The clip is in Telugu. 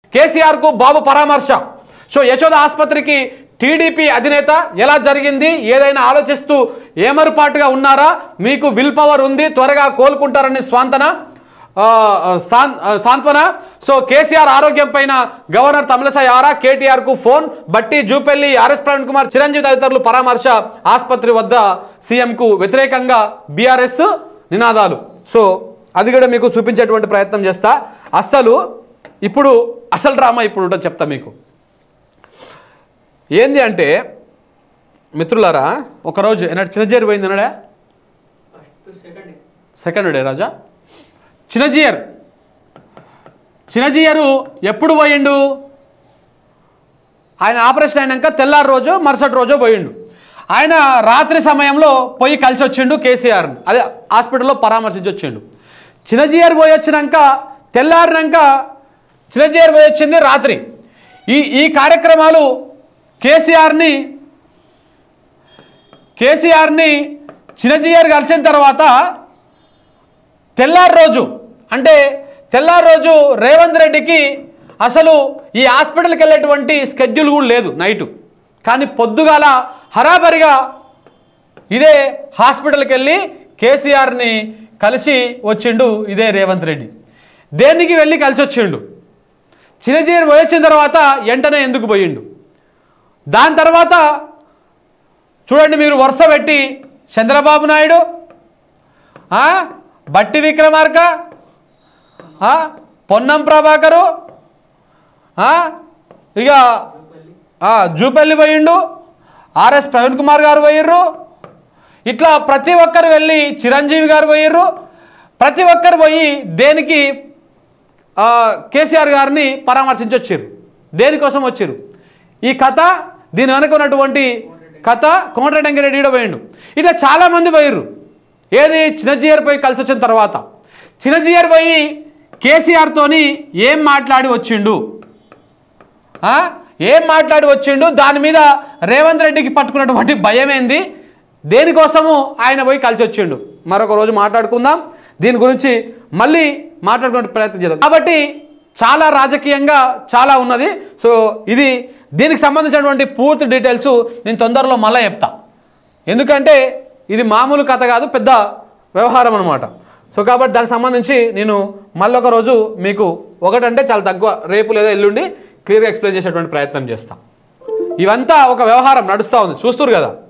కేసీఆర్కు బాబు పరామర్శ సో యశోద ఆసుపత్రికి టీడీపీ అధినేత ఎలా జరిగింది ఏదైనా ఆలోచిస్తూ ఏమరుపాటుగా ఉన్నారా మీకు విల్ పవర్ ఉంది త్వరగా కోలుకుంటారని స్వాంతన ఆ, ఆ, సాన్ ఆ, సాంత్వన సో కేసీఆర్ ఆరోగ్యం పైన గవర్నర్ తమిళసాయి ఆరా కేటీఆర్ కు ఫోన్ బట్టి జూపెల్లి ఆర్ఎస్ ప్రవీణ్ కుమార్ చిరంజీవి తదితరులు పరామర్శ ఆసుపత్రి వద్ద సీఎం కు వ్యతిరేకంగా బీఆర్ఎస్ నినాదాలు సో అది కూడా మీకు చూపించేటువంటి ప్రయత్నం చేస్తా అస్సలు ఇప్పుడు అసలు డ్రామా ఇప్పుడు ఉంటుంది చెప్తా మీకు ఏంది అంటే మిత్రులారా ఒకరోజు ఎన్నడు చిన్నజేరు పోయింది అన్నాడా సెకండ్ డే రాజా చిన్నజీయర్ చిన్నజీయరు ఎప్పుడు పోయిండు ఆయన ఆపరేషన్ అయినాక తెల్లారి రోజు మరుసటి రోజు పోయిండు ఆయన రాత్రి సమయంలో పోయి కలిసి వచ్చిండు కేసీఆర్ అదే హాస్పిటల్లో పరామర్శించి వచ్చిండు చిన్నజీయర్ పోయి వచ్చినాక తెల్లారినాక చిన్నజీయర్ పోయి వచ్చింది రాత్రి ఈ ఈ కార్యక్రమాలు కేసీఆర్ని కేసీఆర్ని చిన్నజీయర్ కలిసిన తర్వాత తెల్లారి రోజు అంటే తెల్లారి రోజు రేవంత్ రెడ్డికి అసలు ఈ హాస్పిటల్కి వెళ్ళేటువంటి స్కెడ్యూల్ కూడా లేదు నైటు కానీ పొద్దుగాల హరాబరిగా ఇదే హాస్పిటల్కి వెళ్ళి కేసీఆర్ని కలిసి వచ్చిండు ఇదే రేవంత్ రెడ్డి దేనికి వెళ్ళి కలిసి వచ్చిండు చిరంజీవి పోయి వచ్చిన తర్వాత వెంటనే ఎందుకు పోయిండు దాని తర్వాత చూడండి మీరు వరుస పెట్టి చంద్రబాబు నాయుడు ఆ, బట్టి విక్రమార్క ఆ, పొన్నం ప్రభాకరు ఆ, ఇక ఆ, జూపల్లి పోయిండు ఆర్ఎస్ ప్రవీణ్ కుమార్ గారు పోయిర్రు ఇట్లా ప్రతి ఒక్కరు వెళ్ళి చిరంజీవి గారు పోయిర్రు ప్రతి ఒక్కరు పోయి దేనికి ఆ, కేసీఆర్ గారిని పరామర్శించి వచ్చారు దేనికోసం వచ్చారు ఈ కథ దీని వెనక ఉన్నటువంటి కథ కోమటిరెడ్డి వెంకరెడ్డి కూడా పోయిండు ఇట్లా చాలామంది పోయిర్రు ఏది చిన్నజీఆర్ పోయి కలిసి వచ్చిన తర్వాత చిన్నజీఆర్ పోయి కేసీఆర్తోని ఏం మాట్లాడి వచ్చిండు ఆ? ఏం మాట్లాడి వచ్చిండు దాని మీద రేవంత్ రెడ్డికి పట్టుకున్నటువంటి భయం ఏంది దేనికోసము ఆయన పోయి కలిసి వచ్చిండు మరొక రోజు మాట్లాడుకుందాం దీని గురించి మళ్ళీ మాట్లాడుకునే ప్రయత్నం చేద్దాం కాబట్టి చాలా రాజకీయంగా చాలా ఉన్నది సో ఇది దీనికి సంబంధించినటువంటి పూర్తి డీటెయిల్స్ నేను తొందరలో మళ్ళీ చెప్తా ఎందుకంటే ఇది మామూలు కథ కాదు పెద్ద వ్యవహారం అనమాట సో కాబట్టి దానికి సంబంధించి నేను మళ్ళొక రోజు మీకు ఒకటంటే చాలా తక్కువ రేపు లేదా ఎల్లుండి క్లియర్గా ఎక్స్ప్లెయిన్ చేసేటువంటి ప్రయత్నం చేస్తాను ఇవంతా ఒక వ్యవహారం నడుస్తూ ఉంది చూస్తురు కదా